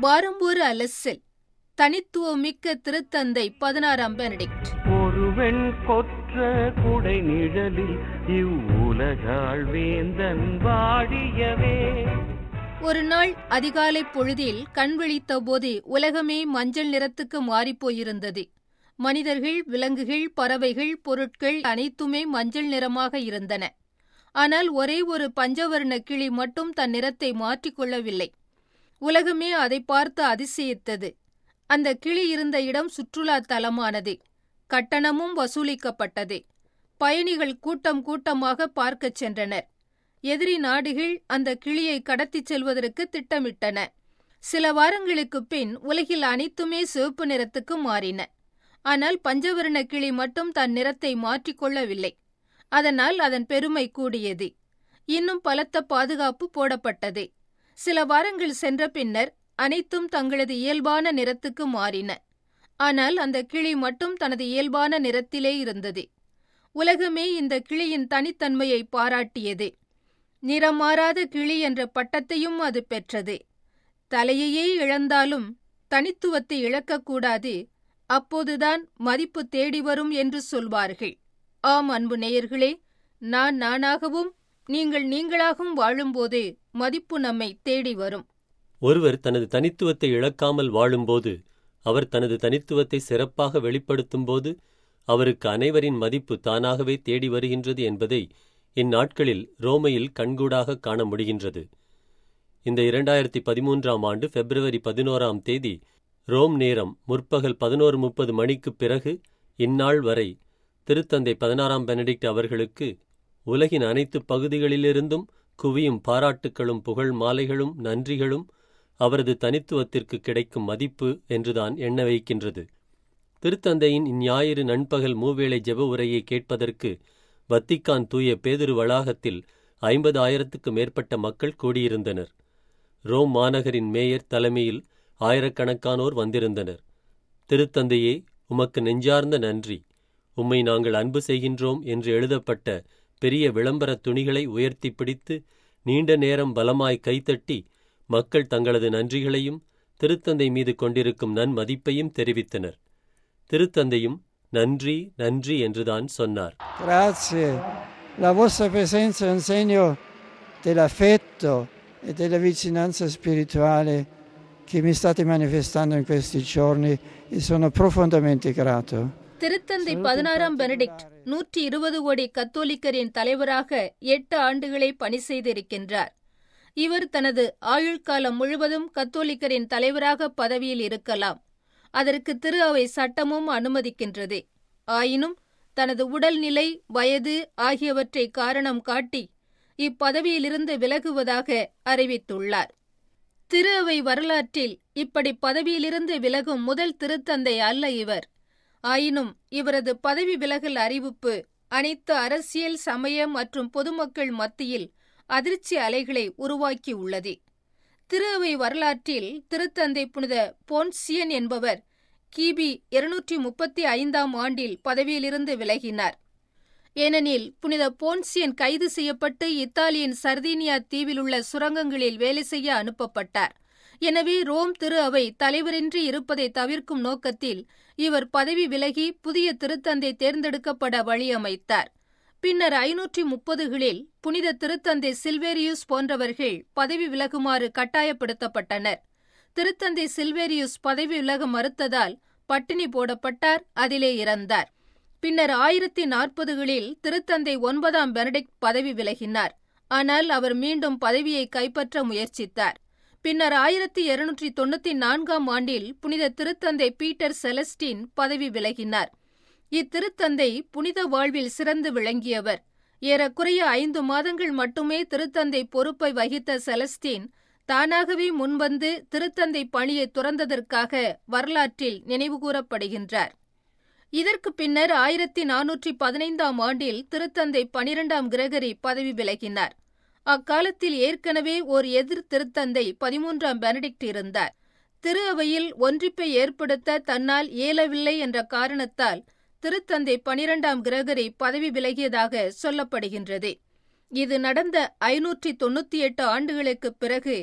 வாரம் ஒரு அலசில் தனித்துவமிக்க திருத்தந்தை பதினாறாம் பெனடிக்ட் ஒருவன் கொற்ற குடை நிழலில் இவ்வுலகாள் வேந்தன் வாழியவே ஒரு நாள் அதிகாலை பொழுதில் கண் விழித்த போது உலகமே மஞ்சள் நிறத்துக்கு மாறிப்போயிருந்தது மனிதர்கள் விலங்குகள் பறவைகள் பொருட்கள் அனைத்துமே மஞ்சள் நிறமாக இருந்தன ஆனால் ஒரே ஒரு பஞ்சவர்ண கிளி மட்டும் தன் நிறத்தை மாற்றிக்கொள்ளவில்லை உலகமே அதை பார்த்து அதிசயித்தது அந்த கிளி இருந்த இடம் சுற்றுலா தலமானது கட்டணமும் வசூலிக்கப்பட்டது பயணிகள் கூட்டம் கூட்டமாக பார்க்கச் சென்றனர் எதிரி நாடுகள் அந்த கிளியை கடத்திச் செல்வதற்கு திட்டமிட்டன சில வாரங்களுக்குப் பின் உலகில் அனைத்துமே சிவப்பு நிறத்துக்கு மாறின ஆனால் பஞ்சவர்ண கிளி மட்டும் தன் நிறத்தை மாற்றிக்கொள்ளவில்லை அதனால் அதன் பெருமை கூடியது இன்னும் பலத்த பாதுகாப்பு போடப்பட்டது சில வாரங்கள் சென்ற பின்னர் அனைத்தும் தங்களது இயல்பான நிறத்துக்கு மாறின ஆனால் அந்த கிளி மட்டும் தனது இயல்பான நிறத்திலே இருந்தது உலகமே இந்த கிளியின் தனித்தன்மையை பாராட்டியது நிறமாறாத கிளி என்ற பட்டத்தையும் அது பெற்றது தலையையே இழந்தாலும் தனித்துவத்தை இழக்கக்கூடாது அப்போதுதான் மதிப்பு தேடி வரும் என்று சொல்வார்கள் ஆம் அன்பு நேயர்களே நான் நானாகவும் நீங்கள் நீங்களாகவும் வாழும்போது மதிப்பு நம்மை தேடி வரும் ஒருவர் தனது தனித்துவத்தை இழக்காமல் வாழும்போது அவர் தனது தனித்துவத்தை சிறப்பாக வெளிப்படுத்தும்போது அவருக்கு அனைவரின் மதிப்பு தானாகவே தேடி வருகின்றது என்பதை இந்நாட்களில் ரோமையில் கண்கூடாக காண முடிகின்றது இந்த இரண்டாயிரத்தி பதிமூன்றாம் ஆண்டு பிப்ரவரி பதினோராம் தேதி ரோம் நேரம் முற்பகல் பதினோரு முப்பது மணிக்குப் பிறகு இந்நாள் வரை திருத்தந்தை பதினாறாம் பெனடிக்ட் அவர்களுக்கு உலகின் அனைத்து பகுதிகளிலிருந்தும் குவியும் பாராட்டுக்களும் புகழ் மாலைகளும் நன்றிகளும் அவரது தனித்துவத்திற்கு கிடைக்கும் மதிப்பு என்றுதான் எண்ண வைக்கின்றது திருத்தந்தையின் இந்ஞாயிறு நண்பகல் மூவேளை ஜெப உரையை கேட்பதற்கு வத்திக்கான் தூய பேதுரு வளாகத்தில் ஐம்பது ஆயிரத்துக்கு மேற்பட்ட மக்கள் கூடியிருந்தனர் ரோம் மாநகரின் மேயர் தலைமையில் ஆயிரக்கணக்கானோர் வந்திருந்தனர் திருத்தந்தையே உமக்கு நெஞ்சார்ந்த நன்றி உம்மை நாங்கள் அன்பு செய்கின்றோம் என்று எழுதப்பட்ட பெரிய விளம்பர துணிகளை உயர்த்தி பிடித்து நீண்ட நேரம் பலமாய் கைத்தட்டி மக்கள் தங்களது நன்றிகளையும் திருத்தந்தை மீது கொண்டிருக்கும் நன்மதிப்பையும் தெரிவித்தனர் திருத்தந்தையும் நன்றி நன்றி என்றுதான் சொன்னார் Grazie. La vostra presenza è un segno dell'affetto e della vicinanza spirituale che mi state manifestando in questi giorni e sono profondamente grato. திருத்தந்தை பதினாறாம் பெனடிக்ட் நூற்றி இருபது கோடி கத்தோலிக்கரின் தலைவராக எட்டு ஆண்டுகளை பணி செய்திருக்கின்றார் இவர் தனது ஆயுள்காலம் முழுவதும் கத்தோலிக்கரின் தலைவராக பதவியில் இருக்கலாம் அதற்கு திரு அவை சட்டமும் அனுமதிக்கின்றது ஆயினும் தனது உடல்நிலை வயது ஆகியவற்றை காரணம் காட்டி இப்பதவியிலிருந்து விலகுவதாக அறிவித்துள்ளார் திரு அவை வரலாற்றில் இப்படி பதவியிலிருந்து விலகும் முதல் திருத்தந்தை அல்ல இவர் ஆயினும் இவரது பதவி விலகல் அறிவிப்பு அனைத்து அரசியல் சமய மற்றும் பொதுமக்கள் மத்தியில் அதிர்ச்சி அலைகளை உருவாக்கியுள்ளது திரு அவை வரலாற்றில் திருத்தந்தை புனித போன்சியன் என்பவர் கிபி இருநூற்றி முப்பத்தி ஐந்தாம் ஆண்டில் பதவியிலிருந்து விலகினார் ஏனெனில் புனித போன்சியன் கைது செய்யப்பட்டு இத்தாலியின் சர்தீனியா தீவில் உள்ள சுரங்கங்களில் வேலை செய்ய அனுப்பப்பட்டார் எனவே ரோம் திரு அவை தலைவரின்றி இருப்பதை தவிர்க்கும் நோக்கத்தில் இவர் பதவி விலகி புதிய திருத்தந்தை தேர்ந்தெடுக்கப்பட வழியமைத்தார் பின்னர் ஐநூற்றி முப்பதுகளில் புனித திருத்தந்தை சில்வேரியூஸ் போன்றவர்கள் பதவி விலகுமாறு கட்டாயப்படுத்தப்பட்டனர் திருத்தந்தை சில்வேரியூஸ் பதவி விலக மறுத்ததால் பட்டினி போடப்பட்டார் அதிலே இறந்தார் பின்னர் ஆயிரத்தி நாற்பதுகளில் திருத்தந்தை ஒன்பதாம் பெனடிக்ட் பதவி விலகினார் ஆனால் அவர் மீண்டும் பதவியை கைப்பற்ற முயற்சித்தார் பின்னர் ஆயிரத்தி இருநூற்றி தொண்ணூத்தி நான்காம் ஆண்டில் புனித திருத்தந்தை பீட்டர் செலஸ்டின் பதவி விலகினார் இத்திருத்தந்தை புனித வாழ்வில் சிறந்து விளங்கியவர் ஏறக்குறைய ஐந்து மாதங்கள் மட்டுமே திருத்தந்தை பொறுப்பை வகித்த செலஸ்டீன் தானாகவே முன்வந்து திருத்தந்தை பணியை துறந்ததற்காக வரலாற்றில் நினைவுகூரப்படுகின்றார் இதற்கு பின்னர் ஆயிரத்தி நானூற்றி பதினைந்தாம் ஆண்டில் திருத்தந்தை பனிரெண்டாம் கிரகரி பதவி விலகினார் அக்காலத்தில் ஏற்கனவே ஓர் எதிர் திருத்தந்தை பதிமூன்றாம் பெனடிக்ட் இருந்தார் திரு அவையில் ஒன்றிப்பை ஏற்படுத்த தன்னால் இயலவில்லை என்ற காரணத்தால் திருத்தந்தை பனிரெண்டாம் கிரகரி பதவி விலகியதாக சொல்லப்படுகின்றது இது நடந்த ஐநூற்றி தொண்ணூத்தி எட்டு ஆண்டுகளுக்குப் பிறகு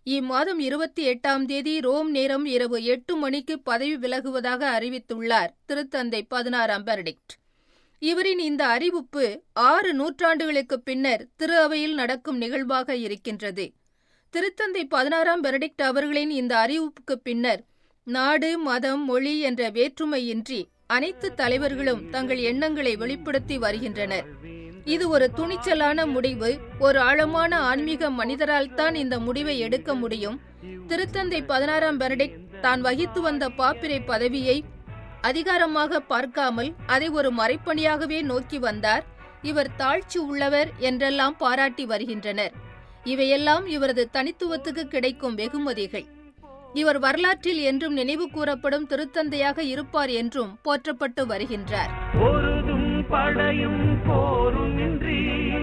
இம்மாதம் இருபத்தி எட்டாம் தேதி ரோம் நேரம் இரவு எட்டு மணிக்கு பதவி விலகுவதாக அறிவித்துள்ளார் திருத்தந்தை பதினாறாம் பெனடிக்ட் இவரின் இந்த அறிவிப்பு ஆறு நூற்றாண்டுகளுக்கு பின்னர் திரு அவையில் நடக்கும் நிகழ்வாக இருக்கின்றது திருத்தந்தை பதினாறாம் பெனடிக்ட் அவர்களின் இந்த அறிவிப்புக்கு பின்னர் நாடு மதம் மொழி என்ற வேற்றுமையின்றி அனைத்து தலைவர்களும் தங்கள் எண்ணங்களை வெளிப்படுத்தி வருகின்றனர் இது ஒரு துணிச்சலான முடிவு ஒரு ஆழமான ஆன்மீக மனிதரால் தான் இந்த முடிவை எடுக்க முடியும் திருத்தந்தை பதினாறாம் பெனடிக்ட் தான் வகித்து வந்த பாப்பிரை பதவியை அதிகாரமாக பார்க்காமல் அதை ஒரு மறைப்பணியாகவே நோக்கி வந்தார் இவர் தாழ்ச்சி உள்ளவர் என்றெல்லாம் பாராட்டி வருகின்றனர் இவையெல்லாம் இவரது தனித்துவத்துக்கு கிடைக்கும் வெகுமதிகள் இவர் வரலாற்றில் என்றும் நினைவு கூறப்படும் திருத்தந்தையாக இருப்பார் என்றும் போற்றப்பட்டு வருகின்றார் பொருதும் படையும் போரும் இன்றி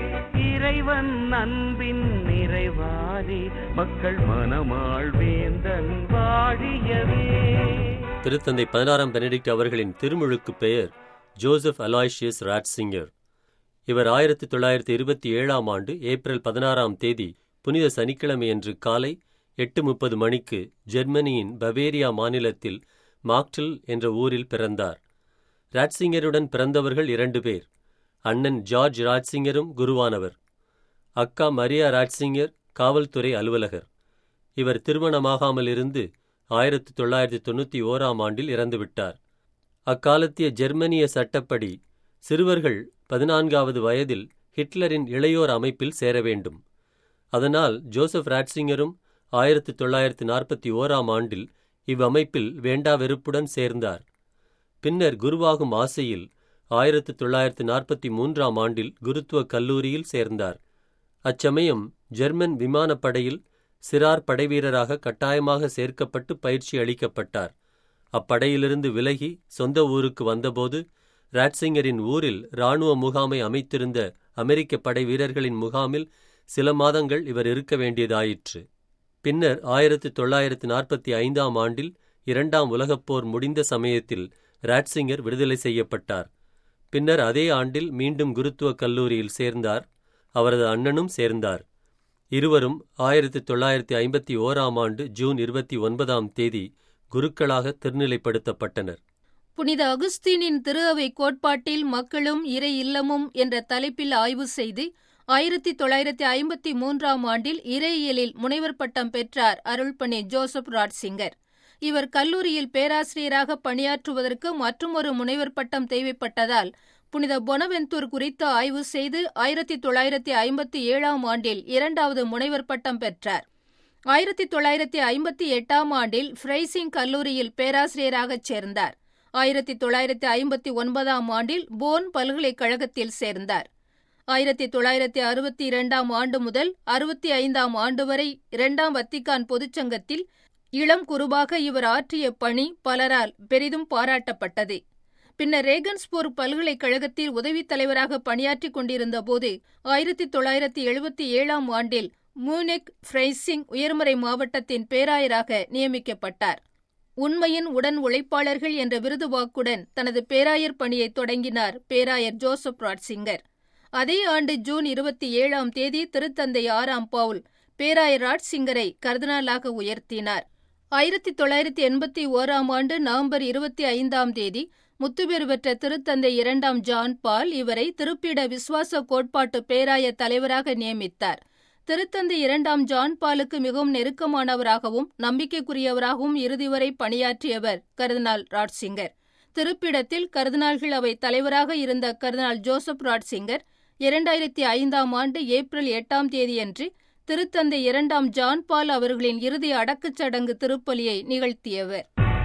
இறைவன் அன்பின் நிறைவாரி மக்கள் மனமாழ்வேந்தன் வாழியவே திருத்தந்தை பதினாறாம் பெனடிக்ட் அவர்களின் திருமுழுக்கு பெயர் ஜோசப் அலாய்ஷியஸ் ராட்சிங்கர் இவர் ஆயிரத்தி தொள்ளாயிரத்தி இருபத்தி ஏழாம் ஆண்டு ஏப்ரல் பதினாறாம் தேதி புனித சனிக்கிழமையன்று காலை எட்டு முப்பது மணிக்கு ஜெர்மனியின் பவேரியா மாநிலத்தில் மாக்டில் என்ற ஊரில் பிறந்தார் ராட்சிங்கருடன் பிறந்தவர்கள் இரண்டு பேர் அண்ணன் ஜார்ஜ் ராட்சிங்கரும் குருவானவர் அக்கா மரியா ராட்சிங்கர் காவல்துறை அலுவலகர் இவர் திருமணமாகாமல் இருந்து ஆயிரத்தி தொள்ளாயிரத்தி தொண்ணூற்றி ஓராம் ஆண்டில் இறந்துவிட்டார் அக்காலத்திய ஜெர்மனிய சட்டப்படி சிறுவர்கள் பதினான்காவது வயதில் ஹிட்லரின் இளையோர் அமைப்பில் சேர வேண்டும் அதனால் ஜோசப் ராட்சிங்கரும் ஆயிரத்தி தொள்ளாயிரத்தி நாற்பத்தி ஓராம் ஆண்டில் இவ்வமைப்பில் வேண்டா வெறுப்புடன் சேர்ந்தார் பின்னர் குருவாகும் ஆசையில் ஆயிரத்தி தொள்ளாயிரத்தி நாற்பத்தி மூன்றாம் ஆண்டில் குருத்துவ கல்லூரியில் சேர்ந்தார் அச்சமயம் ஜெர்மன் விமானப்படையில் சிறார் படைவீரராக கட்டாயமாக சேர்க்கப்பட்டு பயிற்சி அளிக்கப்பட்டார் அப்படையிலிருந்து விலகி சொந்த ஊருக்கு வந்தபோது ராட்சிங்கரின் ஊரில் இராணுவ முகாமை அமைத்திருந்த அமெரிக்க படை வீரர்களின் முகாமில் சில மாதங்கள் இவர் இருக்க வேண்டியதாயிற்று பின்னர் ஆயிரத்தி தொள்ளாயிரத்தி நாற்பத்தி ஐந்தாம் ஆண்டில் இரண்டாம் உலகப் போர் முடிந்த சமயத்தில் ராட்சிங்கர் விடுதலை செய்யப்பட்டார் பின்னர் அதே ஆண்டில் மீண்டும் குருத்துவ கல்லூரியில் சேர்ந்தார் அவரது அண்ணனும் சேர்ந்தார் இருவரும் ஆயிரத்தி தொள்ளாயிரத்தி ஐம்பத்தி ஓராம் ஆண்டு ஜூன் இருபத்தி ஒன்பதாம் தேதி குருக்களாக திருநிலைப்படுத்தப்பட்டனர் புனித அகுஸ்தீனின் திரு அவை கோட்பாட்டில் மக்களும் இறை இல்லமும் என்ற தலைப்பில் ஆய்வு செய்து ஆயிரத்தி தொள்ளாயிரத்தி ஐம்பத்தி மூன்றாம் ஆண்டில் இறையியலில் முனைவர் பட்டம் பெற்றார் அருள்பணி ஜோசப் ராட்சிங்கர் இவர் கல்லூரியில் பேராசிரியராக பணியாற்றுவதற்கு மற்றுமொரு முனைவர் பட்டம் தேவைப்பட்டதால் புனித பொனவெந்தூர் குறித்து ஆய்வு செய்து ஆயிரத்தி தொள்ளாயிரத்தி ஐம்பத்தி ஏழாம் ஆண்டில் இரண்டாவது முனைவர் பட்டம் பெற்றார் ஆயிரத்தி தொள்ளாயிரத்தி ஐம்பத்தி எட்டாம் ஆண்டில் ஃப்ரைசிங் கல்லூரியில் பேராசிரியராகச் சேர்ந்தார் ஆயிரத்தி தொள்ளாயிரத்தி ஐம்பத்தி ஒன்பதாம் ஆண்டில் போன் பல்கலைக்கழகத்தில் சேர்ந்தார் ஆயிரத்தி தொள்ளாயிரத்தி அறுபத்தி இரண்டாம் ஆண்டு முதல் அறுபத்தி ஐந்தாம் ஆண்டு வரை இரண்டாம் வத்திக்கான் பொதுச்சங்கத்தில் இளம் குருவாக இவர் ஆற்றிய பணி பலரால் பெரிதும் பாராட்டப்பட்டது பின்னர் ரேகன்ஸ்போர் பல்கலைக்கழகத்தில் உதவித் தலைவராக பணியாற்றிக் கொண்டிருந்த போது ஆயிரத்தி தொள்ளாயிரத்தி எழுபத்தி ஏழாம் ஆண்டில் மூனெக் ஃப்ரைசிங் உயர்மறை மாவட்டத்தின் பேராயராக நியமிக்கப்பட்டார் உண்மையின் உடன் உழைப்பாளர்கள் என்ற விருது வாக்குடன் தனது பேராயர் பணியை தொடங்கினார் பேராயர் ஜோசப் ராட்சிங்கர் அதே ஆண்டு ஜூன் இருபத்தி ஏழாம் தேதி திருத்தந்தை ஆறாம் பவுல் பேராயர் ராட்சிங்கரை கர்தினாலாக உயர்த்தினார் ஆயிரத்தி தொள்ளாயிரத்தி எண்பத்தி ஓராம் ஆண்டு நவம்பர் இருபத்தி ஐந்தாம் தேதி முத்துப்பேறு பெற்ற திருத்தந்தை இரண்டாம் ஜான் பால் இவரை திருப்பிட விசுவாச கோட்பாட்டு பேராய தலைவராக நியமித்தார் திருத்தந்தை இரண்டாம் ஜான் பாலுக்கு மிகவும் நெருக்கமானவராகவும் நம்பிக்கைக்குரியவராகவும் இறுதி வரை பணியாற்றியவர் கர்தினால் ராட்சிங்கர் திருப்பிடத்தில் கர்தினால்கள் அவை தலைவராக இருந்த கர்தினால் ஜோசப் ராட்சிங்கர் இரண்டாயிரத்தி ஐந்தாம் ஆண்டு ஏப்ரல் எட்டாம் தேதியன்று திருத்தந்தை இரண்டாம் ஜான் பால் அவர்களின் இறுதி அடக்கச் சடங்கு திருப்பலியை நிகழ்த்தியவர்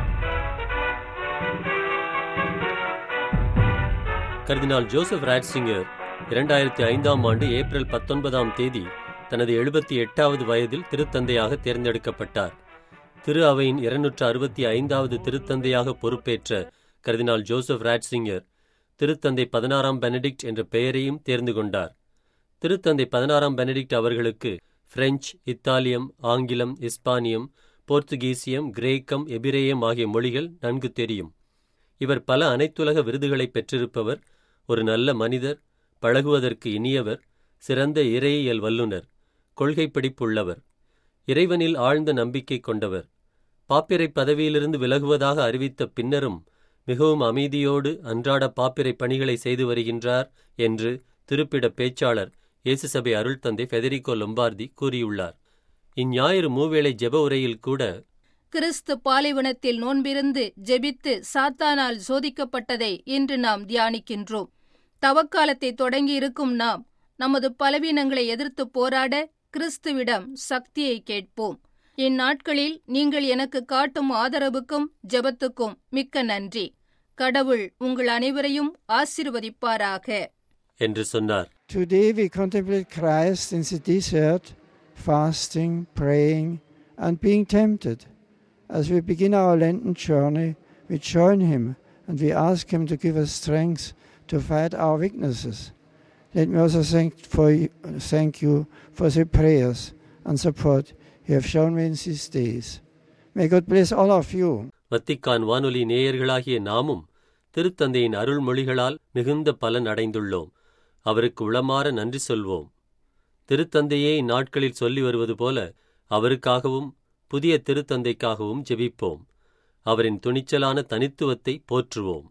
கர்தினால் ஜோசப் ராட்சிங்கர் இரண்டாயிரத்தி ஐந்தாம் ஆண்டு ஏப்ரல் பத்தொன்பதாம் தேதி தனது எழுபத்தி எட்டாவது வயதில் திருத்தந்தையாக தேர்ந்தெடுக்கப்பட்டார் திரு அவையின் இருநூற்று அறுபத்தி ஐந்தாவது திருத்தந்தையாக பொறுப்பேற்ற கர்தினால் ஜோசப் ராட்சிங்கர் திருத்தந்தை பதினாறாம் பெனடிக்ட் என்ற பெயரையும் தேர்ந்து கொண்டார் திருத்தந்தை பதினாறாம் பெனடிக்ட் அவர்களுக்கு பிரெஞ்சு இத்தாலியம் ஆங்கிலம் இஸ்பானியம் போர்த்துகீசியம் கிரேக்கம் எபிரேயம் ஆகிய மொழிகள் நன்கு தெரியும் இவர் பல அனைத்துலக விருதுகளை பெற்றிருப்பவர் ஒரு நல்ல மனிதர் பழகுவதற்கு இனியவர் சிறந்த இறையியல் வல்லுனர் கொள்கை பிடிப்புள்ளவர் இறைவனில் ஆழ்ந்த நம்பிக்கை கொண்டவர் பாப்பிரை பதவியிலிருந்து விலகுவதாக அறிவித்த பின்னரும் மிகவும் அமைதியோடு அன்றாட பாப்பிரை பணிகளை செய்து வருகின்றார் என்று திருப்பிட பேச்சாளர் இயேசு சபை அருள்தந்தை ஃபெதரிகோ லொம்பார்தி கூறியுள்ளார் இஞ்ஞாயிறு மூவேளை ஜெப உரையில் கூட கிறிஸ்து பாலைவனத்தில் நோன்பிருந்து ஜெபித்து சாத்தானால் சோதிக்கப்பட்டதை இன்று நாம் தியானிக்கின்றோம் தவக்காலத்தை தொடங்கியிருக்கும் நாம் நமது பலவீனங்களை எதிர்த்து போராட கிறிஸ்துவிடம் சக்தியை கேட்போம் இந்நாட்களில் நீங்கள் எனக்கு காட்டும் ஆதரவுக்கும் ஜெபத்துக்கும் மிக்க நன்றி கடவுள் உங்கள் அனைவரையும் ஆசிர்வதிப்பாராக என்று சொன்னார் Today we contemplate Christ in the desert, fasting, praying, and being tempted. As we begin our Lenten journey, we join Him and we ask Him to give us strength to fight our weaknesses. Let me also thank, for you, thank you for the prayers and support you have shown me in these days. May God bless all of you. Vatican வானொலி நேயர்களாகிய நாமும் திருத்தந்தையின் அருள்மொழிகளால் மிகுந்த பலன் அடைந்துள்ளோம் அவருக்கு உளமாற நன்றி சொல்வோம் திருத்தந்தையே இந்நாட்களில் சொல்லி வருவது போல அவருக்காகவும் புதிய திருத்தந்தைக்காகவும் ஜெபிப்போம் அவரின் துணிச்சலான தனித்துவத்தை போற்றுவோம்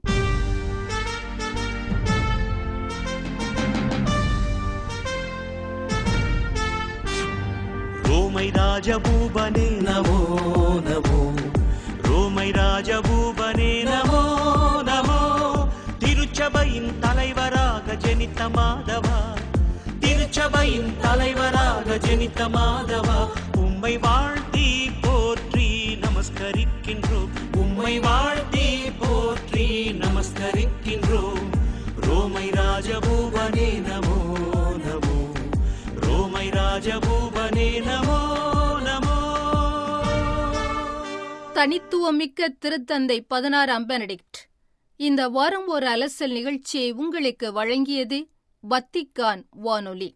ரோமை ராஜபூபனே நமோ நமோ ரோமை ராஜபூபனே நமோ நமோ திருச்சபையின் தலைவராக ஜெனித்த மாதவா திருச்சபையின் தலைவராக ஜெனித்த மாதவா உம்மை வாழ்த்தி போற்றி நமஸ்கரிக்கின்றோம் உம்மை வாழ்த்தி போற்றி நமஸ்கரிக்கின்றோம் ரோமை ராஜபூபனே நமோ நமோ ரோமை ராஜபூபனே நமோ நமோ தனித்துவமிக்க திருத்தந்தை பதினாறாம் பெனடிக்ட் இந்த வாரம் ஒரு அலசல் நிகழ்ச்சியை உங்களுக்கு வழங்கியது வத்திக்கான் வானொலி